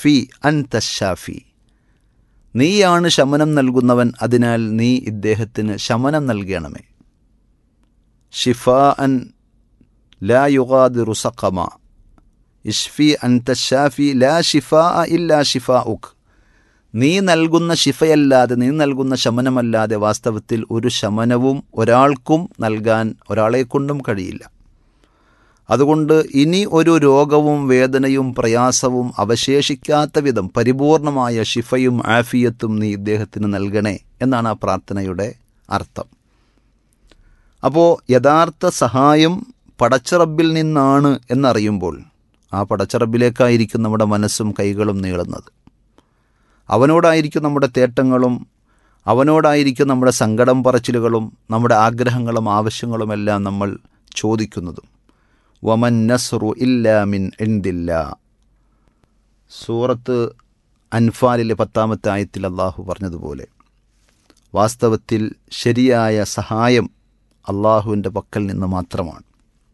ഇഷ്ഫി അൻ തഷാഫി നീയാണ് ശമനം നൽകുന്നവൻ അതിനാൽ നീ ഇദ്ദേഹത്തിന് ശമനം നൽകണമേ ഷിഫാ അൻ ലാ യുഗാദിറു സഖമ ഇഷ്ഫി അൻ തഷാഫി ലാ ഷിഫാ ഇല്ലാ ഷിഫാ ഉഖ് നീ നൽകുന്ന ശിഫയല്ലാതെ നീ നൽകുന്ന ശമനമല്ലാതെ വാസ്തവത്തിൽ ഒരു ശമനവും ഒരാൾക്കും നൽകാൻ ഒരാളെക്കൊണ്ടും കഴിയില്ല അതുകൊണ്ട് ഇനി ഒരു രോഗവും വേദനയും പ്രയാസവും അവശേഷിക്കാത്ത വിധം പരിപൂർണമായ ഷിഫയും ആഫിയത്തും നീ ഇദ്ദേഹത്തിന് നൽകണേ എന്നാണ് ആ പ്രാർത്ഥനയുടെ അർത്ഥം അപ്പോൾ യഥാർത്ഥ സഹായം പടച്ചറബിൽ നിന്നാണ് എന്നറിയുമ്പോൾ ആ പടച്ചറബിലേക്കായിരിക്കും നമ്മുടെ മനസ്സും കൈകളും നീളുന്നത് അവനോടായിരിക്കും നമ്മുടെ തേട്ടങ്ങളും അവനോടായിരിക്കും നമ്മുടെ സങ്കടം പറച്ചിലുകളും നമ്മുടെ ആഗ്രഹങ്ങളും ആവശ്യങ്ങളുമെല്ലാം നമ്മൾ ചോദിക്കുന്നതും വമൻ നസ്റു ഇല്ലാമിൻ എന്തില്ല സൂറത്ത് അൻഫാലിലെ പത്താമത്തെ ആയത്തിൽ അള്ളാഹു പറഞ്ഞതുപോലെ വാസ്തവത്തിൽ ശരിയായ സഹായം അള്ളാഹുവിൻ്റെ പക്കൽ നിന്ന് മാത്രമാണ്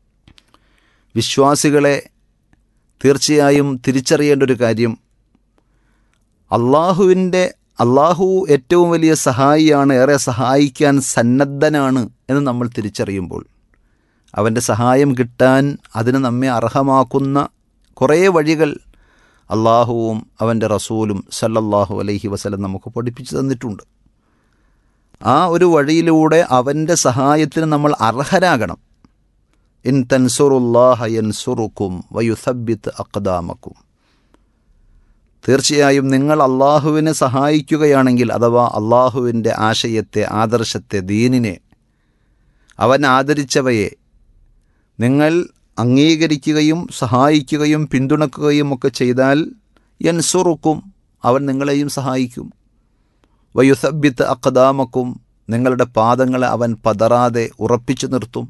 വിശ്വാസികളെ തീർച്ചയായും തിരിച്ചറിയേണ്ട ഒരു കാര്യം അള്ളാഹുവിൻ്റെ അള്ളാഹു ഏറ്റവും വലിയ സഹായിയാണ് ഏറെ സഹായിക്കാൻ സന്നദ്ധനാണ് എന്ന് നമ്മൾ തിരിച്ചറിയുമ്പോൾ അവൻ്റെ സഹായം കിട്ടാൻ അതിന് നമ്മെ അർഹമാക്കുന്ന കുറേ വഴികൾ അള്ളാഹുവും അവൻ്റെ റസൂലും സല്ലല്ലാഹു അലൈഹി വസല്ലം നമുക്ക് പഠിപ്പിച്ചു തന്നിട്ടുണ്ട് ആ ഒരു വഴിയിലൂടെ അവൻ്റെ സഹായത്തിന് നമ്മൾ അർഹരാകണം ഇൻ തൻസുറുല്ലാഹ യൻസുറുക്കും വയുസബിത്ത് അക്ദാമക്കും തീർച്ചയായും നിങ്ങൾ അള്ളാഹുവിനെ സഹായിക്കുകയാണെങ്കിൽ അഥവാ അള്ളാഹുവിൻ്റെ ആശയത്തെ ആദർശത്തെ ദീനിനെ അവൻ ആദരിച്ചവയെ നിങ്ങൾ അംഗീകരിക്കുകയും സഹായിക്കുകയും പിന്തുണക്കുകയും ഒക്കെ ചെയ്താൽ യൻസുറുക്കും അവൻ നിങ്ങളെയും സഹായിക്കും വയുസബിത്ത് അക്കദാമക്കും നിങ്ങളുടെ പാദങ്ങളെ അവൻ പതറാതെ ഉറപ്പിച്ചു നിർത്തും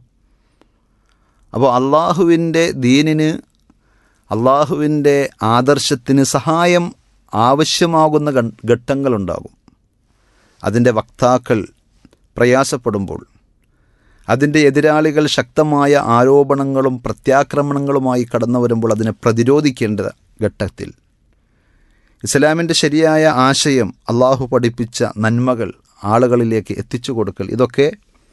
അപ്പോൾ അള്ളാഹുവിൻ്റെ ദീനിന് അള്ളാഹുവിൻ്റെ ആദർശത്തിന് സഹായം ആവശ്യമാകുന്ന ഘട്ടങ്ങളുണ്ടാകും അതിൻ്റെ വക്താക്കൾ പ്രയാസപ്പെടുമ്പോൾ അതിൻ്റെ എതിരാളികൾ ശക്തമായ ആരോപണങ്ങളും പ്രത്യാക്രമണങ്ങളുമായി കടന്നു വരുമ്പോൾ അതിനെ പ്രതിരോധിക്കേണ്ട ഘട്ടത്തിൽ ഇസ്ലാമിൻ്റെ ശരിയായ ആശയം അള്ളാഹു പഠിപ്പിച്ച നന്മകൾ ആളുകളിലേക്ക് എത്തിച്ചു കൊടുക്കൽ ഇതൊക്കെ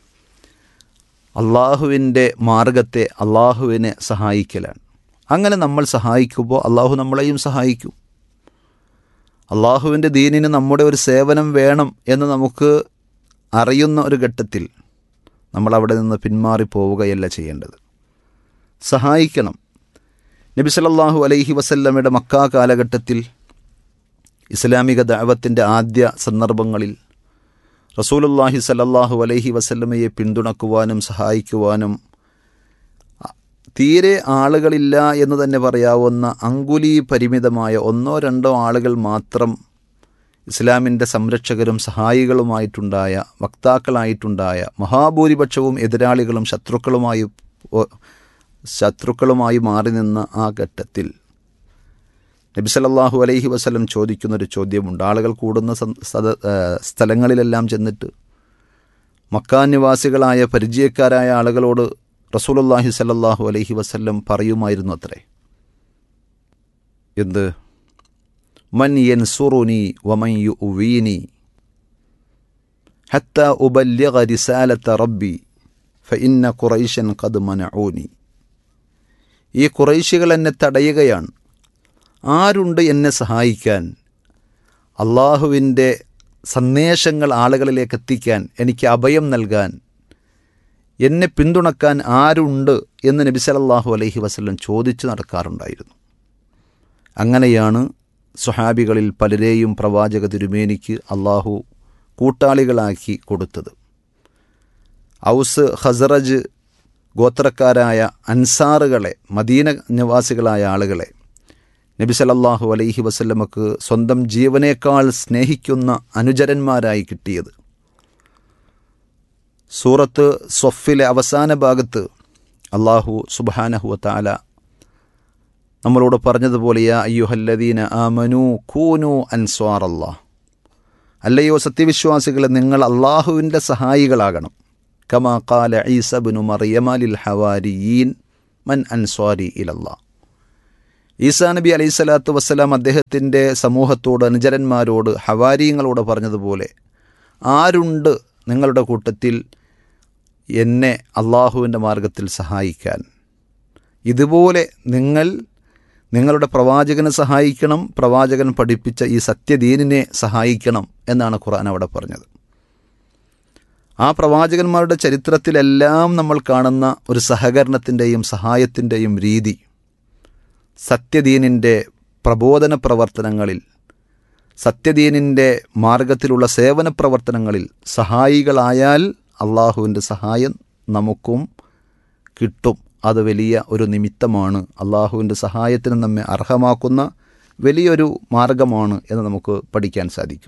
അള്ളാഹുവിൻ്റെ മാർഗത്തെ അള്ളാഹുവിനെ സഹായിക്കലാണ് അങ്ങനെ നമ്മൾ സഹായിക്കുമ്പോൾ അള്ളാഹു നമ്മളെയും സഹായിക്കും അള്ളാഹുവിൻ്റെ ദീനിന് നമ്മുടെ ഒരു സേവനം വേണം എന്ന് നമുക്ക് അറിയുന്ന ഒരു ഘട്ടത്തിൽ നമ്മൾ അവിടെ നിന്ന് പിന്മാറി പോവുകയല്ല ചെയ്യേണ്ടത് സഹായിക്കണം നബി സല്ലല്ലാഹു അലൈഹി വസല്ലമയുടെ മക്ക കാലഘട്ടത്തിൽ ഇസ്ലാമിക ദാവത്തിൻ്റെ ആദ്യ സന്ദർഭങ്ങളിൽ റസൂലുല്ലാഹി സല്ലല്ലാഹു അലൈഹി വസല്ലമയെ പിന്തുണക്കുവാനും സഹായിക്കുവാനും തീരെ ആളുകളില്ല എന്ന് തന്നെ പറയാവുന്ന അങ്കുലി പരിമിതമായ ഒന്നോ രണ്ടോ ആളുകൾ മാത്രം ഇസ്ലാമിൻ്റെ സംരക്ഷകരും സഹായികളുമായിട്ടുണ്ടായ വക്താക്കളായിട്ടുണ്ടായ മഹാഭൂരിപക്ഷവും എതിരാളികളും ശത്രുക്കളുമായി ശത്രുക്കളുമായി മാറി നിന്ന ആ ഘട്ടത്തിൽ നബി സല്ലല്ലാഹു അലൈഹി വസല്ലം ചോദിക്കുന്നൊരു ചോദ്യമുണ്ട് ആളുകൾ കൂടുന്ന സ്ഥലങ്ങളിലെല്ലാം ചെന്നിട്ട് മക്കാ നിവാസികളായ പരിചയക്കാരായ ആളുകളോട് റസൂലുല്ലാഹി സല്ലല്ലാഹു അലൈഹി വസല്ലം പറയുമായിരുന്നു അത്രേ എന്ത് മൻ യൻസുറുനി വമൻ യുവീനി ഹത്ത ഉബല്യഗ റിസാലത്ത റബ്ബി ഫഇന്ന ഖുറൈശൻ ഖദ് മനഊനി ഈ ഖുറൈശികൾ എന്നെ തടയുകയാണ് ആരുണ്ട് എന്നെ സഹായിക്കാൻ അള്ളാഹുവിൻ്റെ സന്ദേശങ്ങൾ ആളുകളിലേക്ക് എത്തിക്കാൻ എനിക്ക് അഭയം നൽകാൻ എന്നെ പിന്തുണക്കാൻ ആരുണ്ട് എന്ന് നബി സല്ലല്ലാഹു അലൈഹി വസല്ലം ചോദിച്ചു നടക്കാറുണ്ടായിരുന്നു അങ്ങനെയാണ് സുഹാബികളിൽ പലരെയും പ്രവാചക തിരുമേനിക്ക് അള്ളാഹു കൂട്ടാളികളാക്കി കൊടുത്തത് ഔസ് ഹസറജ് ഗോത്രക്കാരായ അൻസാറുകളെ മദീന നിവാസികളായ ആളുകളെ നബി സല്ലല്ലാഹു അലൈഹി വസല്ലമക്ക് സ്വന്തം ജീവനേക്കാൾ സ്നേഹിക്കുന്ന അനുചരന്മാരായി കിട്ടിയത് സൂറത്ത് സ്വഫിലെ അവസാന ഭാഗത്ത് അള്ളാഹു സുബാനഹു താല നമ്മളോട് പറഞ്ഞതുപോലെ യാ അയ്യുഹല്ലദീന ആമനു കൂനു അൻസ്വാർ അള്ളാഹ് അല്ലയോ സത്യവിശ്വാസികളെ നിങ്ങൾ അള്ളാഹുവിൻ്റെ സഹായികളാകണം കമാ കാല ഈസബിനു മറിയമലിൽ ഹവാരിയീൻ മൻ അൻസ്വാരി ഇലല്ലാ ഈസാ നബി അലൈഹി സ്വലാത്തു വസ്സലാം അദ്ദേഹത്തിൻ്റെ സമൂഹത്തോട് അനുചരന്മാരോട് ഹവാരിയങ്ങളോട് പറഞ്ഞതുപോലെ ആരുണ്ട് നിങ്ങളുടെ കൂട്ടത്തിൽ എന്നെ അള്ളാഹുവിൻ്റെ മാർഗത്തിൽ സഹായിക്കാൻ ഇതുപോലെ നിങ്ങൾ നിങ്ങളുടെ പ്രവാചകനെ സഹായിക്കണം പ്രവാചകൻ പഠിപ്പിച്ച ഈ സത്യദീനിനെ സഹായിക്കണം എന്നാണ് ഖുർആൻ അവിടെ പറഞ്ഞത് ആ പ്രവാചകന്മാരുടെ ചരിത്രത്തിലെല്ലാം നമ്മൾ കാണുന്ന ഒരു സഹകരണത്തിൻ്റെയും സഹായത്തിൻ്റെയും രീതി സത്യദീനിൻ്റെ പ്രബോധന പ്രവർത്തനങ്ങളിൽ സത്യദീനിൻ്റെ മാർഗത്തിലുള്ള സേവന പ്രവർത്തനങ്ങളിൽ സഹായികളായാൽ അള്ളാഹുവിൻ്റെ സഹായം നമുക്കും കിട്ടും അത് വലിയ ഒരു നിമിത്തമാണ് അള്ളാഹുവിൻ്റെ സഹായത്തിന് നമ്മെ അർഹമാക്കുന്ന വലിയൊരു മാർഗമാണ് എന്ന് നമുക്ക് പഠിക്കാൻ സാധിക്കും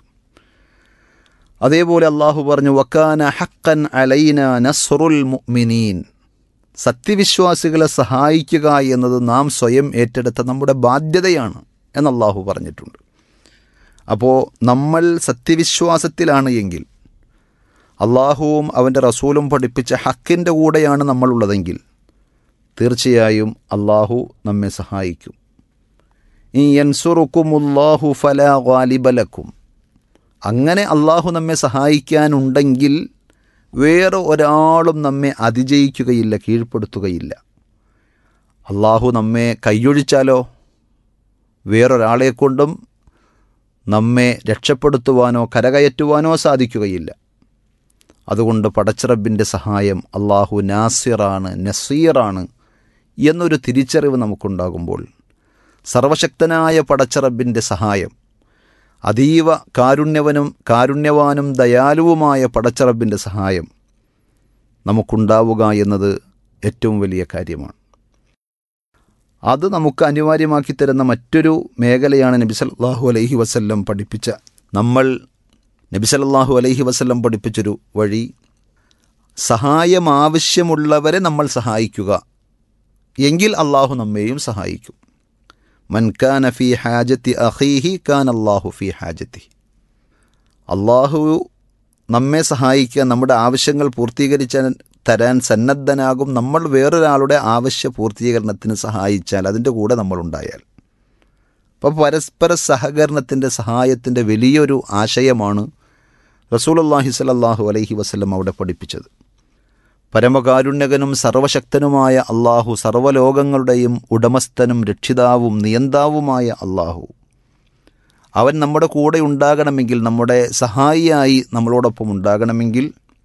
അതേപോലെ അള്ളാഹു പറഞ്ഞു വക്കാന ഹക്കൻ അലൈന നസ്റുൽ മുഅ്മിനീൻ സത്യവിശ്വാസികളെ സഹായിക്കുക എന്നത് നാം സ്വയം ഏറ്റെടുത്ത നമ്മുടെ ബാധ്യതയാണ് എന്ന് അള്ളാഹു പറഞ്ഞിട്ടുണ്ട് അപ്പോൾ നമ്മൾ സത്യവിശ്വാസത്തിലാണ് എങ്കിൽ അള്ളാഹുവും അവൻ്റെ റസൂലും പഠിപ്പിച്ച ഹക്കിൻ്റെ കൂടെയാണ് നമ്മളുള്ളതെങ്കിൽ തീർച്ചയായും അള്ളാഹു നമ്മെ സഹായിക്കും ഈ യൻസുറുക്കുമുല്ലാഹു ഫല ഗാലിബലക്കും അങ്ങനെ അള്ളാഹു നമ്മെ സഹായിക്കാനുണ്ടെങ്കിൽ വേറെ ഒരാളും നമ്മെ അതിജയിക്കുകയില്ല കീഴ്പ്പെടുത്തുകയില്ല അള്ളാഹു നമ്മെ കൈയൊഴിച്ചാലോ വേറൊരാളെ കൊണ്ടും നമ്മെ രക്ഷപ്പെടുത്തുവാനോ കരകയറ്റുവാനോ സാധിക്കുകയില്ല അതുകൊണ്ട് പടച്ചിറബിൻ്റെ സഹായം അള്ളാഹു നാസിറാണ് നസീറാണ് എന്നൊരു തിരിച്ചറിവ് നമുക്കുണ്ടാകുമ്പോൾ സർവശക്തനായ പടച്ചിറബിൻ്റെ സഹായം അതീവ കാരുണ്യവനും കാരുണ്യവാനും ദയാലുവുമായ പടച്ചിറബിൻ്റെ സഹായം നമുക്കുണ്ടാവുക എന്നത് ഏറ്റവും വലിയ കാര്യമാണ് അത് നമുക്ക് അനിവാര്യമാക്കി തരുന്ന മറ്റൊരു മേഖലയാണ് നബി സല്ലല്ലാഹു അലൈഹി വസല്ലം പഠിപ്പിച്ച നമ്മൾ നബി സല്ലല്ലാഹു അലൈഹി വസല്ലം പഠിപ്പിച്ചൊരു വഴി സഹായം ആവശ്യമുള്ളവരെ നമ്മൾ സഹായിക്കുക എങ്കിൽ അള്ളാഹു നമ്മെയും സഹായിക്കും മൻ കാന ഫി ഹാജത്തി അഹീഹി കാൻ അള്ളാഹു ഫി ഹാജത്തി അള്ളാഹു നമ്മെ സഹായിക്കാൻ നമ്മുടെ ആവശ്യങ്ങൾ പൂർത്തീകരിച്ചാൽ തരാൻ സന്നദ്ധനാകും നമ്മൾ വേറൊരാളുടെ ആവശ്യ പൂർത്തീകരണത്തിന് സഹായിച്ചാൽ അതിൻ്റെ കൂടെ നമ്മളുണ്ടായാൽ അപ്പോൾ പരസ്പര സഹകരണത്തിൻ്റെ സഹായത്തിൻ്റെ വലിയൊരു ആശയമാണ് റസൂലുള്ളാഹി സ്വല്ലല്ലാഹു അലൈഹി വസല്ലം അവിടെ പഠിപ്പിച്ചത് പരമകാരുണ്യകനും സർവശക്തനുമായ അള്ളാഹു സർവ്വലോകങ്ങളുടെയും ഉടമസ്ഥനും രക്ഷിതാവും നിയന്താവുമായ അള്ളാഹു അവൻ നമ്മുടെ കൂടെ ഉണ്ടാകണമെങ്കിൽ നമ്മുടെ സഹായിയായി നമ്മളോടൊപ്പം ഉണ്ടാകണമെങ്കിൽ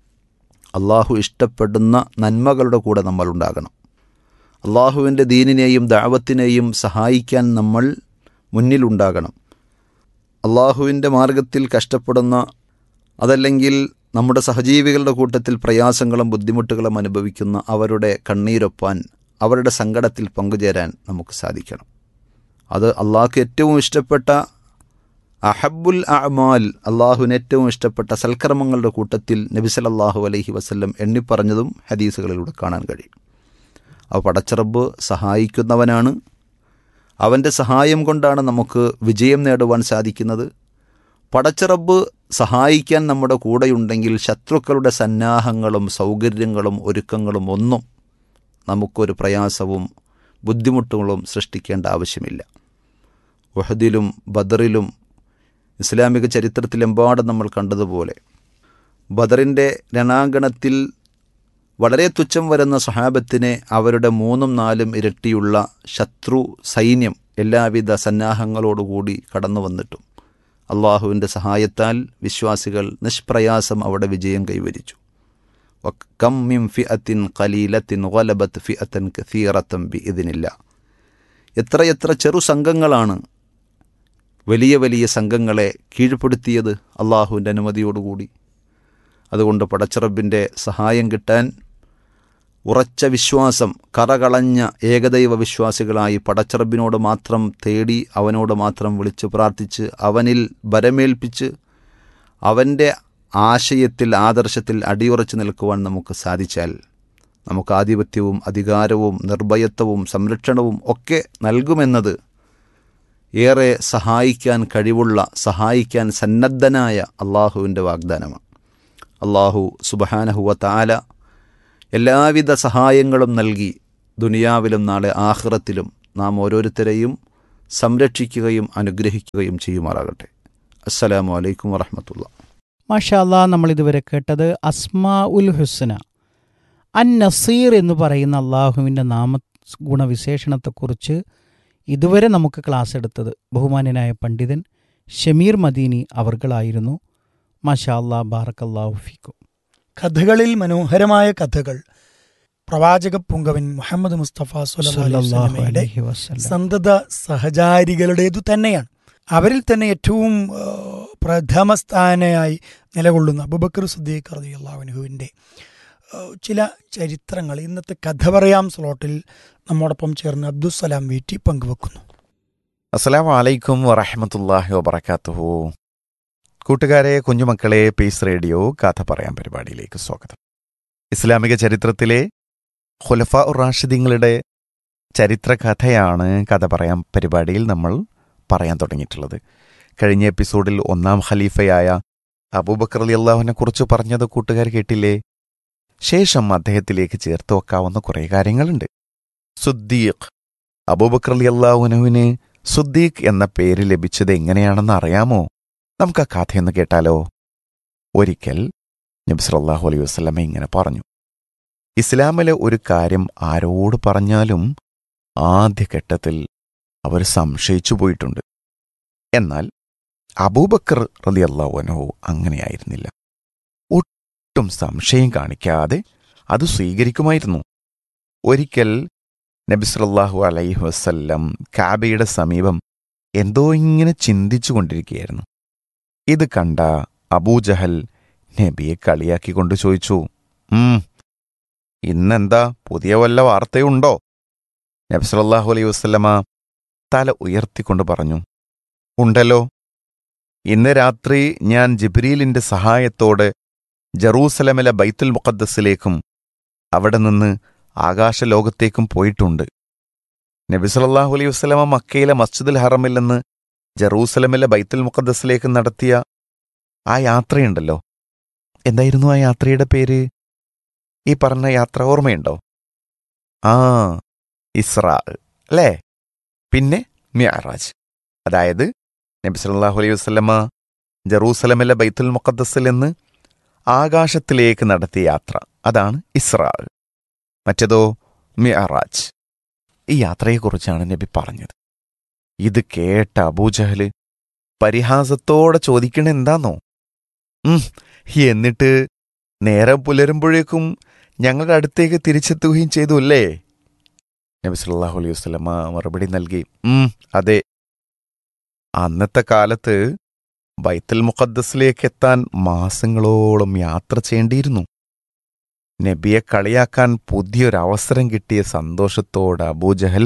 അള്ളാഹു ഇഷ്ടപ്പെടുന്ന നന്മകളുടെ കൂടെ നമ്മൾ ഉണ്ടാകണം അള്ളാഹുവിൻ്റെ ദീനിനെയും ദാവത്തിനെയും സഹായിക്കാൻ നമ്മൾ മുന്നിലുണ്ടാകണം അള്ളാഹുവിൻ്റെ മാർഗത്തിൽ കഷ്ടപ്പെടുന്ന അതല്ലെങ്കിൽ നമ്മുടെ സഹജീവികളുടെ കൂട്ടത്തിൽ പ്രയാസങ്ങളും ബുദ്ധിമുട്ടുകളും അനുഭവിക്കുന്ന അവരുടെ കണ്ണീരൊപ്പാൻ അവരുടെ സങ്കടത്തിൽ പങ്കുചേരാൻ നമുക്ക് സാധിക്കണം അത് അള്ളാഹ്ക്ക് ഏറ്റവും ഇഷ്ടപ്പെട്ട അഹബുൽ അമാൽ അള്ളാഹുവിന് ഏറ്റവും ഇഷ്ടപ്പെട്ട സൽക്കർമ്മങ്ങളുടെ കൂട്ടത്തിൽ നബി സല്ലല്ലാഹു അലൈഹി വസല്ലം എണ്ണിപ്പറഞ്ഞതും ഹദീസുകളിലൂടെ കാണാൻ കഴിയും അവ പടച്ചറബ് സഹായിക്കുന്നവനാണ് അവൻ്റെ സഹായം കൊണ്ടാണ് നമുക്ക് വിജയം നേടുവാൻ സാധിക്കുന്നത് പടച്ചിറബ് സഹായിക്കാൻ നമ്മുടെ കൂടെയുണ്ടെങ്കിൽ ശത്രുക്കളുടെ സന്നാഹങ്ങളും സൗകര്യങ്ങളും ഒരുക്കങ്ങളും ഒന്നും നമുക്കൊരു പ്രയാസവും ബുദ്ധിമുട്ടുകളും സൃഷ്ടിക്കേണ്ട ആവശ്യമില്ല വഹദിലും ബദറിലും ഇസ്ലാമിക ചരിത്രത്തിലെമ്പാടും നമ്മൾ കണ്ടതുപോലെ ബദറിൻ്റെ രണാങ്കണത്തിൽ വളരെ തുച്ഛം വരുന്ന സഹാബത്തിനെ അവരുടെ മൂന്നും നാലും ഇരട്ടിയുള്ള ശത്രു സൈന്യം എല്ലാവിധ സന്നാഹങ്ങളോടുകൂടി കടന്നു വന്നിട്ടും അള്ളാഹുവിൻ്റെ സഹായത്താൽ വിശ്വാസികൾ നിഷ്പ്രയാസം അവിടെ വിജയം കൈവരിച്ചു കം മിം ഫി അത്തിൻ കലീലത്തിൻ വലബത്ത് ഫി അത്തൻ കഥീറത്തം ബി ഇതിനില്ല എത്രയെത്ര ചെറു സംഘങ്ങളാണ് വലിയ വലിയ സംഘങ്ങളെ കീഴ്പ്പെടുത്തിയത് അള്ളാഹുവിൻ്റെ അനുമതിയോടുകൂടി അതുകൊണ്ട് പടച്ചിറബിൻ്റെ സഹായം കിട്ടാൻ ഉറച്ച വിശ്വാസം കറകളഞ്ഞ ഏകദൈവ വിശ്വാസികളായി പടച്ചിറബിനോട് മാത്രം തേടി അവനോട് മാത്രം വിളിച്ച് പ്രാർത്ഥിച്ച് അവനിൽ ബരമേൽപ്പിച്ച് അവൻ്റെ ആശയത്തിൽ ആദർശത്തിൽ അടിയുറച്ചു നിൽക്കുവാൻ നമുക്ക് സാധിച്ചാൽ നമുക്ക് ആധിപത്യവും അധികാരവും നിർഭയത്വവും സംരക്ഷണവും ഒക്കെ നൽകുമെന്നത് ഏറെ സഹായിക്കാൻ കഴിവുള്ള സഹായിക്കാൻ സന്നദ്ധനായ അള്ളാഹുവിൻ്റെ വാഗ്ദാനമാണ് അള്ളാഹു സുബഹാനഹുവ താല എല്ലാവിധ സഹായങ്ങളും നൽകി ദുനിയാവിലും നാളെ ആഹ്റത്തിലും നാം ഓരോരുത്തരെയും സംരക്ഷിക്കുകയും അനുഗ്രഹിക്കുകയും ചെയ്യുമാറാകട്ടെ അസ്സലാമു അലൈക്കും വറഹമത്തുള്ള മാഷാല്ലാ നമ്മൾ ഇതുവരെ കേട്ടത് അസ്മാ ഉൽ ഹുസ്ന അൻ നസീർ എന്ന് പറയുന്ന അള്ളാഹുവിൻ്റെ നാമ ഗുണവിശേഷണത്തെക്കുറിച്ച് ഇതുവരെ നമുക്ക് ക്ലാസ് എടുത്തത് ബഹുമാന്യനായ പണ്ഡിതൻ ഷമീർ മദീനി അവർകളായിരുന്നു മാഷാ അല്ലാ ബാറക്കല്ലാഹു ഫീക്കും കഥകളിൽ മനോഹരമായ കഥകൾ പ്രവാചക പുങ്കവൻ മുഹമ്മദ് മുസ്തഫ സ്വല്ലല്ലാഹു അലൈഹി സല്ലല്ലാഹു വസല്ലമയുടെ അലൈഹി വസല്ലം സന്തത സഹചാരികളുടേതു തന്നെയാണ് അവരിൽ തന്നെ ഏറ്റവും ആ, പ്രഥമ സ്ഥാനയായി നിലകൊള്ളുന്ന അബുബക്കർ സുദ്ദീഖ് റളിയല്ലാഹുവിന്റെ ചില ചരിത്രങ്ങൾ ഇന്നത്തെ കഥ പറയാം സ്ലോട്ടിൽ നമ്മോടൊപ്പം ചേർന്ന് അബ്ദുസലാം വീട്ടി പങ്കുവെക്കുന്നു അസ്സലാമു അലൈക്കും വറഹമത്തല്ലാഹി വബർക്കാത്തുഹു കൂട്ടുകാരെ കുഞ്ഞുമക്കളെ പീസ് റേഡിയോ കഥ പറയാൻ പരിപാടിയിലേക്ക് സ്വാഗതം ഇസ്ലാമിക ചരിത്രത്തിലെ ഖുലഫ ഉർ റാഷിദീങ്ങളുടെ ചരിത്രകഥയാണ് കഥ പറയാൻ പരിപാടിയിൽ നമ്മൾ പറയാൻ തുടങ്ങിയിട്ടുള്ളത് കഴിഞ്ഞ എപ്പിസോഡിൽ ഒന്നാം ഖലീഫയായ അബൂബക്കർ അലി അള്ളാഹുവിനെ കുറിച്ച് പറഞ്ഞത് കൂട്ടുകാർ കേട്ടില്ലേ ശേഷം അദ്ദേഹത്തിലേക്ക് ചേർത്ത് വെക്കാവുന്ന കുറേ കാര്യങ്ങളുണ്ട് സുദ്ദീഖ് അബൂബക്കർ അലി അള്ളാഹുനുവിന് സുദ്ദീഖ് എന്ന പേര് ലഭിച്ചത് എങ്ങനെയാണെന്ന് അറിയാമോ നമുക്ക് ആ കഥയൊന്ന് കേട്ടാലോ ഒരിക്കൽ നബി സല്ലല്ലാഹു അലൈഹി വസല്ലമ ഇങ്ങനെ പറഞ്ഞു ഇസ്ലാമിലെ ഒരു കാര്യം ആരോട് പറഞ്ഞാലും ആദ്യഘട്ടത്തിൽ അവർ സംശയിച്ചു പോയിട്ടുണ്ട് എന്നാൽ അബൂബക്കർ റളിയല്ലാഹു അൻഹു അങ്ങനെയായിരുന്നില്ല ഒട്ടും സംശയം കാണിക്കാതെ അത് സ്വീകരിക്കുമായിരുന്നു ഒരിക്കൽ നബി സല്ലല്ലാഹു അലൈഹി വസല്ലം കാബയുടെ സമീപം എന്തോ ഇങ്ങനെ ചിന്തിച്ചു കൊണ്ടിരിക്കുകയായിരുന്നു ഇത് കണ്ട അബൂജഹൽ നബിയെ കളിയാക്കിക്കൊണ്ട് ചോദിച്ചു ഉം ഇന്നെന്താ പുതിയ വല്ല വാർത്തയുണ്ടോ നബി സല്ലല്ലാഹു അലൈഹി വസല്ലമ തല ഉയർത്തിക്കൊണ്ട് പറഞ്ഞു ഉണ്ടല്ലോ ഇന്ന് രാത്രി ഞാൻ ജിബ്രീലിന്റെ സഹായത്തോടെ ജറൂസലമിലെ ബൈത്തുൽ മുഖദ്ദസിലേക്കും അവിടെ നിന്ന് ആകാശലോകത്തേക്കും പോയിട്ടുണ്ട് നബി സല്ലല്ലാഹു അലൈഹി വസല്ലമ മക്കയിലെ മസ്ജിദുൽ ഹറമിൽ നിന്ന് ജറൂസലമിലെ ബൈത്തുൽ മുഖദ്ദസിലേക്ക് നടത്തിയ ആ യാത്രയുണ്ടല്ലോ എന്തായിരുന്നു ആ യാത്രയുടെ പേര് ഈ പറഞ്ഞ യാത്ര ഓർമ്മയുണ്ടോ ആ ഇസ്രാ അല്ലേ പിന്നെ മിയറാജ് അതായത് നബി സല്ലല്ലാഹു അലൈഹി വസല്ലമ ജറൂസലമിലെ ബൈത്തുൽ മുഖദ്ദസിൽ നിന്ന് ആകാശത്തിലേക്ക് നടത്തിയ യാത്ര അതാണ് ഇസ്രാ മറ്റേതോ മിയറാജ് ഈ യാത്രയെക്കുറിച്ചാണ് നബി പറഞ്ഞത് ഇത് കേട്ട അബൂജഹല് പരിഹാസത്തോടെ ചോദിക്കണ എന്താന്നോ ഉം എന്നിട്ട് നേരം പുലരുമ്പോഴേക്കും ഞങ്ങളുടെ അടുത്തേക്ക് തിരിച്ചെത്തുകയും ചെയ്തു അല്ലേ നബി സല്ലല്ലാഹു അലൈഹി വസല്ലമ മറുപടി നൽകി ഉം അതെ അന്നത്തെ കാലത്ത് ബൈത്തുൽ മുഖദ്ദസിലേക്ക് എത്താൻ മാസങ്ങളോളം യാത്ര ചെയ്യേണ്ടിയിരുന്നു നബിയെ കളിയാക്കാൻ പുതിയൊരവസരം കിട്ടിയ സന്തോഷത്തോടെ അബൂജഹൽ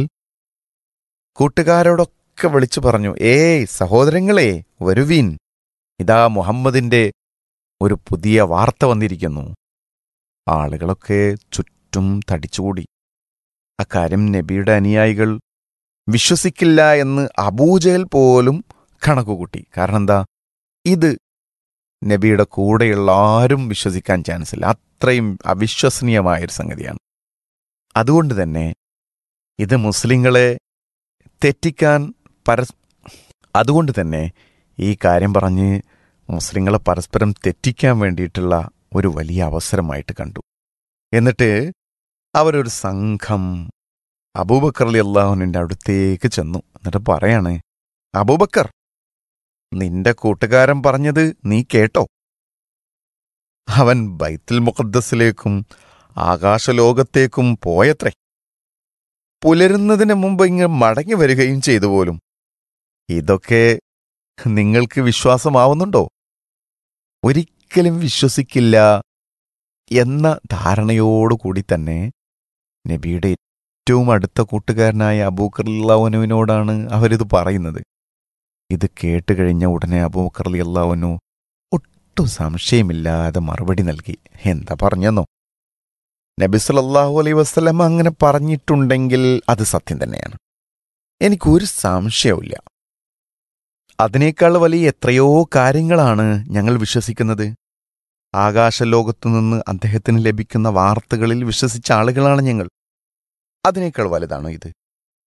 കൂട്ടുകാരോടൊക്കെ വിളിച്ചു പറഞ്ഞു ഏയ് സഹോദരങ്ങളെ വരുവീൻ ഇതാ മുഹമ്മദിന്റെ ഒരു പുതിയ വാർത്ത വന്നിരിക്കുന്നു ആളുകളൊക്കെ ചുറ്റും തടിച്ചുകൂടി അക്കാര്യം നബിയുടെ അനുയായികൾ വിശ്വസിക്കില്ല എന്ന് അബൂജഹൽ പോലും കണക്കുകൂട്ടി കാരണം എന്താ ഇത് നബിയുടെ കൂടെയുള്ള ആരും വിശ്വസിക്കാൻ ചാൻസ് ഇല്ല അത്രയും അവിശ്വസനീയമായൊരു സംഗതിയാണ് അതുകൊണ്ട് തന്നെ ഇത് മുസ്ലിങ്ങളെ തെറ്റിക്കാൻ പരസ് അതുകൊണ്ട് തന്നെ ഈ കാര്യം പറഞ്ഞ് മുസ്ലിങ്ങളെ പരസ്പരം തെറ്റിക്കാൻ വേണ്ടിയിട്ടുള്ള ഒരു വലിയ അവസരമായിട്ട് കണ്ടു എന്നിട്ട് അവരൊരു സംഘം അബൂബക്കർ അലി അള്ളാഹുവിൻ്റെ അടുത്തേക്ക് ചെന്നു എന്നിട്ട് പറയാണ് അബൂബക്കർ നിന്റെ കൂട്ടുകാരൻ പറഞ്ഞത് നീ കേട്ടോ അവൻ ബൈത്തുൽ മുഖദ്ദസിലേക്കും ആകാശലോകത്തേക്കും പോയത്രേ പുലരുന്നതിന് മുമ്പ് ഇങ്ങ് മടങ്ങി വരികയും ചെയ്തു പോലും ഇതൊക്കെ നിങ്ങൾക്ക് വിശ്വാസമാവുന്നുണ്ടോ ഒരിക്കലും വിശ്വസിക്കില്ല എന്ന ധാരണയോടുകൂടി തന്നെ നബിയുടെ ഏറ്റവും അടുത്ത കൂട്ടുകാരനായ അബൂക്കർലാവനുവിനോടാണ് അവരിത് പറയുന്നത് ഇത് കേട്ട് കഴിഞ്ഞ ഉടനെ അബൂക്കർ അലി അള്ളാവനു ഒട്ടും സംശയമില്ലാതെ മറുപടി നൽകി എന്താ പറഞ്ഞെന്നോ നബി സല്ലല്ലാഹു അലൈഹി വസ്ലം അങ്ങനെ പറഞ്ഞിട്ടുണ്ടെങ്കിൽ അത് സത്യം തന്നെയാണ് എനിക്കൊരു സംശയവുമില്ല അതിനേക്കാൾ വലിയ എത്രയോ കാര്യങ്ങളാണ് ഞങ്ങൾ വിശ്വസിക്കുന്നത് ആകാശലോകത്തു നിന്ന് അദ്ദേഹത്തിന് ലഭിക്കുന്ന വാർത്തകളിൽ വിശ്വസിച്ച ആളുകളാണ് ഞങ്ങൾ അതിനേക്കാൾ വലുതാണോ ഇത്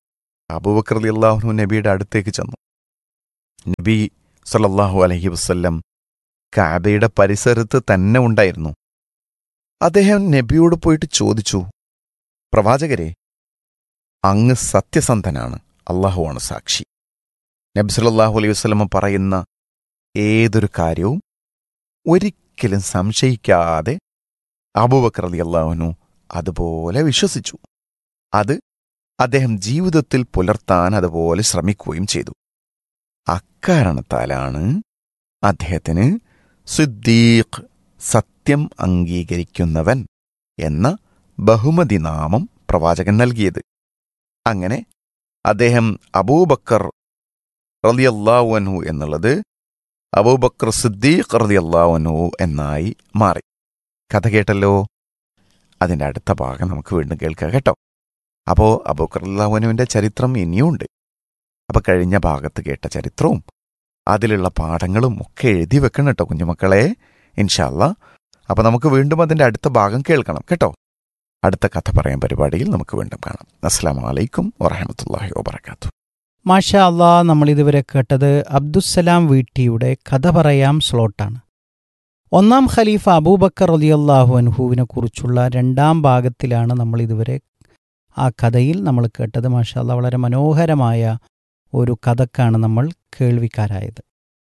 അബൂബക്കർ അലി അള്ളാഹു നബിയുടെ അടുത്തേക്ക് ചെന്നു നബി സല്ലല്ലാഹു അലൈഹി വസല്ലം കാബയുടെ പരിസരത്ത് തന്നെ ഉണ്ടായിരുന്നു അദ്ദേഹം നബിയോട് പോയിട്ട് ചോദിച്ചു പ്രവാചകരെ അങ്ങ് സത്യസന്ധനാണ് അള്ളാഹുവാണ് സാക്ഷി നബി സല്ലല്ലാഹു അലൈഹി വസല്ലം പറയുന്ന ഏതൊരു കാര്യവും ഒരിക്കലും സംശയിക്കാതെ അബൂബക്കർ അലി അള്ളാഹുനു അതുപോലെ വിശ്വസിച്ചു അത് അദ്ദേഹം ജീവിതത്തിൽ പുലർത്താൻ അതുപോലെ ശ്രമിക്കുകയും ചെയ്തു അക്കാരണത്താലാണ് അദ്ദേഹത്തിന് സിദ്ദീഖ് സത്യം അംഗീകരിക്കുന്നവൻ എന്ന ബഹുമതി നാമം പ്രവാചകൻ നൽകിയത് അങ്ങനെ അദ്ദേഹം അബൂബക്കർ റലിയല്ലാവനു എന്നുള്ളത് അബൂബക്കർ സിദ്ദീഖ് റലിയല്ലാവനു എന്നായി മാറി കഥ കേട്ടല്ലോ അതിൻ്റെ അടുത്ത ഭാഗം നമുക്ക് വീണ്ടും കേൾക്കാം കേട്ടോ അപ്പോൾ അബൂബക്കർ റലിയല്ലാവനുവിൻ്റെ ചരിത്രം ഇനിയുമുണ്ട് അപ്പോൾ കഴിഞ്ഞ ഭാഗത്ത് കേട്ട ചരിത്രവും അതിലുള്ള പാഠങ്ങളും ഒക്കെ എഴുതി വെക്കണം കേട്ടോ കുഞ്ഞുമക്കളെ ഇൻഷാല്ല അപ്പോൾ നമുക്ക് വീണ്ടും അതിൻ്റെ അടുത്ത ഭാഗം കേൾക്കണം കേട്ടോ അടുത്ത കഥ പറയാൻ പരിപാടിയിൽ നമുക്ക് വീണ്ടും കാണാം അസ്സാം വലൈക്കും വറഹമത്തല്ലാഹി വാബർക്കാത്തു മാഷാ അള്ളാ നമ്മൾ ഇതുവരെ കേട്ടത് അബ്ദുസ്സലാം വീട്ടിയുടെ കഥ പറയാം സ്ലോട്ടാണ് ഒന്നാം ഖലീഫ അബൂബക്കർ റലിയല്ലാഹു അൻഹുവിനെ കുറിച്ചുള്ള രണ്ടാം ഭാഗത്തിലാണ് നമ്മൾ ഇതുവരെ ആ കഥയിൽ നമ്മൾ കേട്ടത് മാഷാ അള്ളാ വളരെ മനോഹരമായ ഒരു കഥക്കാണ് നമ്മൾ കേൾവിക്കാരായത്